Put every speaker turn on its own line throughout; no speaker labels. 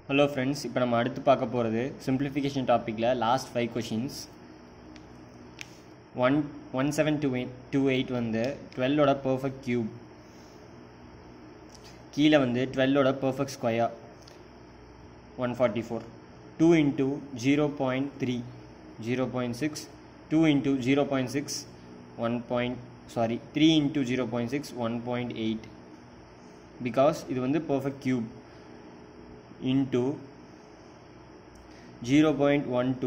hello friends இப்போ நம்ம அடுத்து பார்க்க போகிறது சிம்பிளிஃபிகேஷன் டாப்பிக்கில் last five questions one one seven two eight two eight வந்து டுவெல்லோட பர்ஃபெக்ட் கியூப் கீழே வந்து டுவெல்லோட perfect square one forty four two into zero point three zero point six two into zero point six one point sorry three into zero point six one point eight because இது வந்து perfect cube into 0.12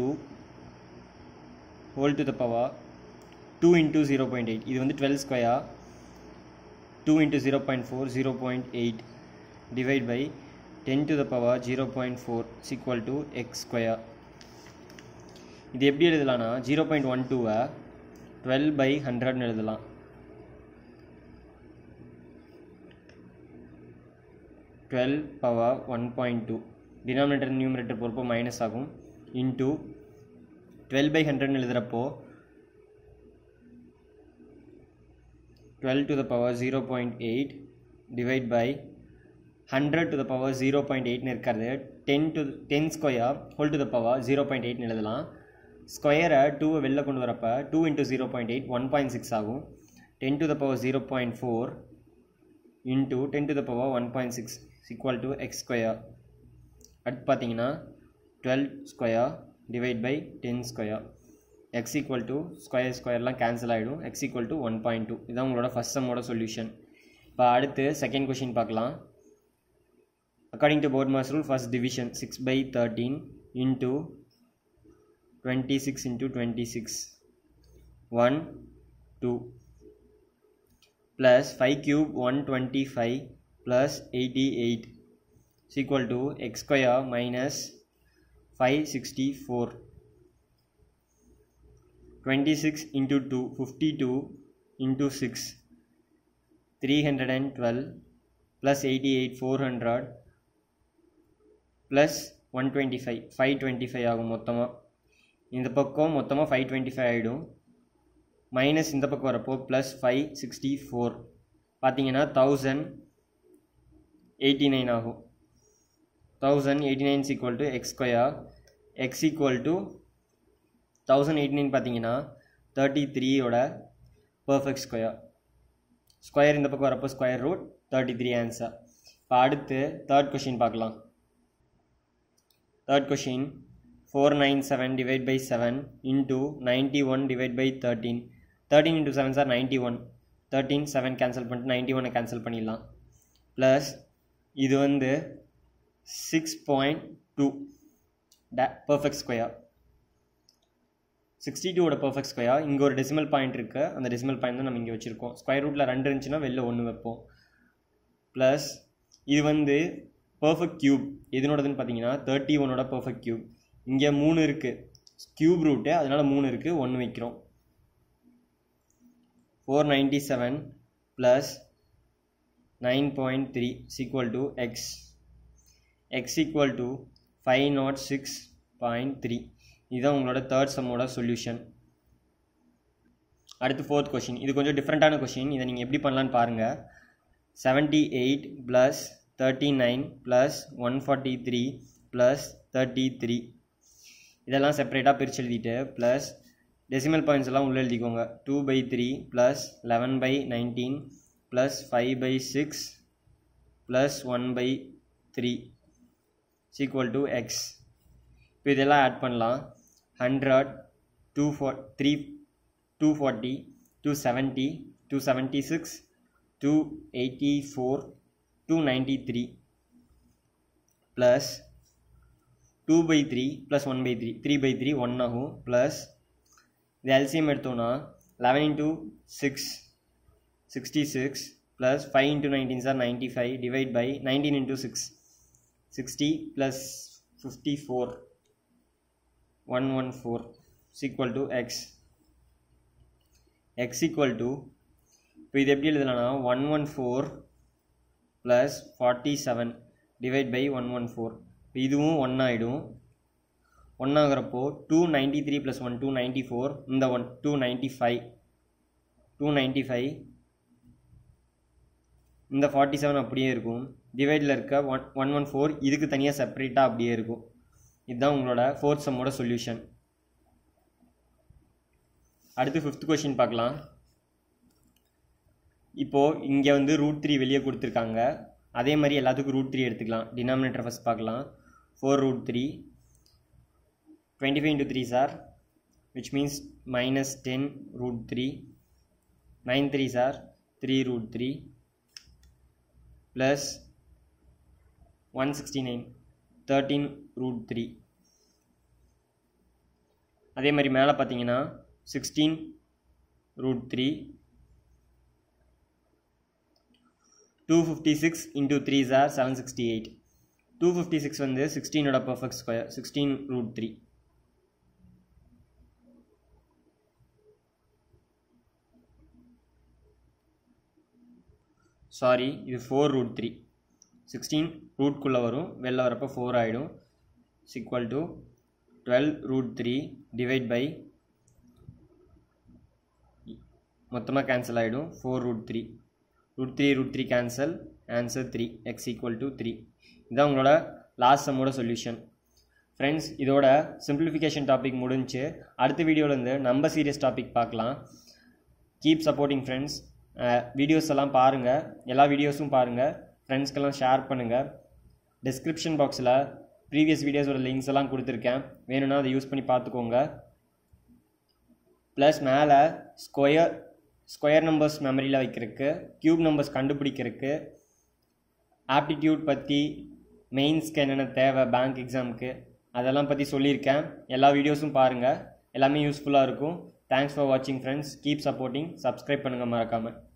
whole to the power 2 into 0.8 இது வந்து 12 square 2 into 0.4 0.8 divide by 10 to the power 0.4 is equal to x square இது எப்படி எழுதலாம்னா 0.12 twelve by ஹண்ட்ரட்னு எழுதலாம் twelve power one point two denominator numerator பொறுப்போ minus ஆகும் இன்டூ டுவெல் பை ஹண்ட்ரட்னு எழுதுகிறப்போ twelve to the power zero point eight divide by hundred to the power zero point எயிட்னு இருக்கிறது ten to ten square whole to the power zero point எயிட்னு எழுதலாம் ஸ்கொயரை டூவை வெளில கொண்டு வரப்போ two into zero point eight one point six ஆகும் ten to the power zero point four into ten to the power one point six equal to x square அடுத்து பார்த்தீங்கன்னா twelve square divide by ten square x equal to square ஸ்கொயர்லாம் cancel ஆகிடும் x equal to one point two இதான் உங்களோட first சம்மோட solution இப்போ அடுத்து second question பார்க்கலாம் according to BODMAS rule first division six by thirteen into twenty six into twenty six one two plus 5 cube 125 plus 88 is equal to x square minus 564 26 into 2 52 into 6 312 plus 88 400 plus 125 525 ஆகும் மொத்தமாக இந்த பக்கம் மொத்தமாக five twenty five ஆகிடும் minus இந்த பக்கம் வரப்போ plus five sixty four பார்த்தீங்கன்னா தௌசண்ட் எயிட்டி நைன் ஆகும் thousand eighty nines equal to x square x equal to thousand eighty nine பார்த்தீங்கன்னா தேர்ட்டி த்ரீயோட பர்ஃபெக்ட் ஸ்கொயர் ஸ்கொயர் இந்த பக்கம் வரப்போ square root thirty three answer இப்போ அடுத்து தேர்ட் கொஷின் பார்க்கலாம் third question four nine seven divide by seven into ninety one divide by thirteen thirteen into seven sir ninety one thirteen seven cancel பண்ணிட்டு ninety ஒனை cancel பண்ணிடலாம் plus இது வந்து six point two day perfect square sixty டூவோட perfect square இங்கே ஒரு decimal point இருக்குது அந்த டெசிமல் பாயிண்ட் தான் நம்ம இங்கே வச்சுருக்கோம் ஸ்கொயர் ரூட்டில் ரெண்டு இருந்துச்சுன்னா வெளில ஒன்று வைப்போம் ப்ளஸ் இது வந்து பர்ஃபெக்ட் க்யூப் எதுனோடதுன்னு பார்த்தீங்கன்னா தேர்ட்டி ஒனோட பர்ஃபெக்ட் க்யூப் இங்கே மூணு இருக்குது க்யூப் ரூட்டு அதனால் மூணு இருக்குது ஒன்று வைக்கிறோம் four ninety seven plus nine point three equal to X X equal to five not six point three இதுதான் உங்களோட தேர்ட் சம்மோட சொல்யூஷன் அடுத்து ஃபோர்த் கொஷின் இது கொஞ்சம் டிஃப்ரெண்ட்டான கொஷின் இதை நீங்கள் எப்படி பண்ணலான்னு பாருங்கள் seventy eight plus thirty nine plus one forty three plus thirty three இதெல்லாம் செப்பரேட்டாக பிரித்து எழுதிட்டு ப்ளஸ் டெசிமல் பாயிண்ட்ஸ் எல்லாம் உள்ளே எழுதிக்கோங்க two by three plus eleven by nineteen plus five by six plus one by three equal to X இப்போ இதெல்லாம் add பண்ணலாம் hundred two four three two forty two seventy two seventy six two eighty four two ninety three plus two by three plus one by three three by three one ஆகும் plus இது LCM எடுத்தோன்னா eleven into six sixty six plus five into nineteen sir ninety five divide by nineteen into six sixty plus fifty four one one four equal to X X equal to இப்போ இது எப்படி எழுதலாம்னா one one four plus forty seven divide by one one four இப்போ இதுவும் one ஆகிடும் one ஆகிறப்போ two ninety three plus one two ninety four இந்த one two ninety five two ninety five இந்த ஃபார்ட்டி செவன் அப்படியே இருக்கும் டிவைடில் இருக்க ஒன் ஒன் ஒன் ஃபோர் இதுக்கு தனியாக செப்பரேட்டாக அப்படியே இருக்கும் இதுதான் உங்களோட ஃபோர்த் சம்மோட சொல்யூஷன் அடுத்து ஃபிஃப்த் கொஷின் பார்க்கலாம் இப்போது இங்கே வந்து ரூட் த்ரீ வெளியே கொடுத்துருக்காங்க அதே மாதிரி எல்லாத்துக்கும் ரூட் த்ரீ எடுத்துக்கலாம் டினாமினேட்டர் ஃபஸ்ட் பார்க்கலாம் four root three twenty five into three sir which means minus ten root three nine three sir three root three plus one sixty nine thirteen root three அதே மாதிரி மேலே பார்த்தீங்கன்னா sixteen root three two fifty six into three sir seven sixty eight two fifty six வந்து சிக்ஸ்டீனோட perfect square sixteen root three sorry இது four root three sixteen ரூட்குள்ளே வரும் வெளில வரப்போ ஃபோர் ஆகிடும் equal to twelve root three divide by மொத்தமாக cancel ஆகிடும் four root three root three root three cancel answer three X equal to three இதுதான் உங்களோட last சம்மோட சொல்யூஷன் ஃப்ரெண்ட்ஸ் இதோட சிம்பிளிஃபிகேஷன் டாபிக் முடிஞ்சு அடுத்த வீடியோலேருந்து நம்ம சீரியஸ் டாபிக் பார்க்கலாம் கீப் சப்போர்ட்டிங் ஃப்ரெண்ட்ஸ் வீடியோஸ் எல்லாம் பாருங்கள் எல்லா வீடியோஸும் பாருங்கள் ஃப்ரெண்ட்ஸ்க்கெல்லாம் ஷேர் பண்ணுங்கள் டிஸ்கிரிப்ஷன் பாக்ஸில் ப்ரீவியஸ் வீடியோஸோட லிங்க்ஸ் எல்லாம் கொடுத்துருக்கேன் வேணும்னா அதை யூஸ் பண்ணி பார்த்துக்கோங்க ப்ளஸ் மேலே ஸ்கொயர் ஸ்கொயர் நம்பர்ஸ் மெமரியில் வைக்கிறதுக்கு க்யூப் நம்பர்ஸ் கண்டுபிடிக்கிறதுக்கு ஆப்டிடியூட் பற்றி மெயின்ஸ்க்கு என்னென்ன தேவை பேங்க் எக்ஸாமுக்கு அதெல்லாம் பற்றி சொல்லியிருக்கேன் எல்லா வீடியோஸும் பாருங்கள் எல்லாமே யூஸ்ஃபுல்லாக இருக்கும் தேங்க்ஸ் ஃபார் வாட்சிங் ஃப்ரெண்ட்ஸ் கீப் சப்போர்ட்டிங் சப்ஸ்கிரைப் பண்ணுங்கள் மறக்காமல்